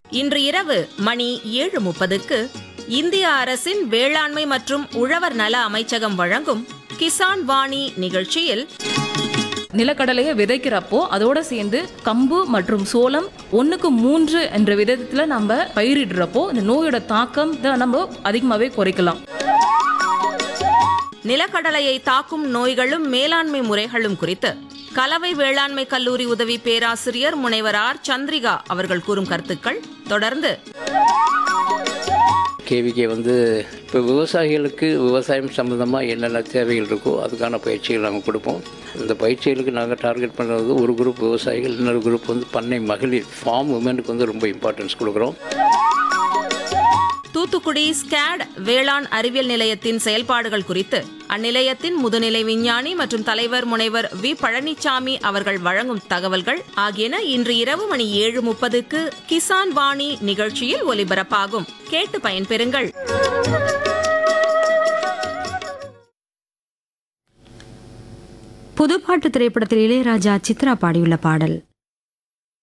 இன்று இரவு மணி ஏழு முப்பதுக்கு இந்திய அரசின் வேளாண்மை மற்றும் உழவர் நல அமைச்சகம் வழங்கும் கிசான் வாணி நிகழ்ச்சியில் நிலக்கடலையை விதைக்கிறப்போ அதோட சேர்ந்து கம்பு மற்றும் சோளம் ஒன்றுக்கு மூன்று என்ற விதத்துல நம்ம பயிரிடுறப்போ இந்த நோயோட தாக்கம் தான் நம்ம அதிகமாகவே குறைக்கலாம் நிலக்கடலையை தாக்கும் நோய்களும் மேலாண்மை முறைகளும் குறித்து கலவை வேளாண்மை கல்லூரி உதவி பேராசிரியர் முனைவர் ஆர் சந்திரிகா அவர்கள் கூறும் கருத்துக்கள் தொடர்ந்து கேவிகே வந்து இப்போ விவசாயிகளுக்கு விவசாயம் சம்மந்தமாக என்னென்ன தேவைகள் இருக்கோ அதுக்கான பயிற்சிகள் நாங்கள் கொடுப்போம் இந்த பயிற்சிகளுக்கு நாங்கள் டார்கெட் பண்ணுறது ஒரு குரூப் விவசாயிகள் இன்னொரு குரூப் வந்து பண்ணை மகளிர் ஃபார்ம் உமனுக்கு வந்து ரொம்ப இம்பார்ட்டன்ஸ் கொடுக்குறோம் தூத்துக்குடி ஸ்கேட் வேளாண் அறிவியல் நிலையத்தின் செயல்பாடுகள் குறித்து அந்நிலையத்தின் முதுநிலை விஞ்ஞானி மற்றும் தலைவர் முனைவர் வி பழனிசாமி அவர்கள் வழங்கும் தகவல்கள் ஆகியன இன்று இரவு மணி ஏழு முப்பதுக்கு கிசான் வாணி நிகழ்ச்சியில் ஒலிபரப்பாகும் கேட்டு பயன்பெறுங்கள் புதுப்பாட்டு திரைப்படத்தில் இளையராஜா சித்ரா பாடியுள்ள பாடல்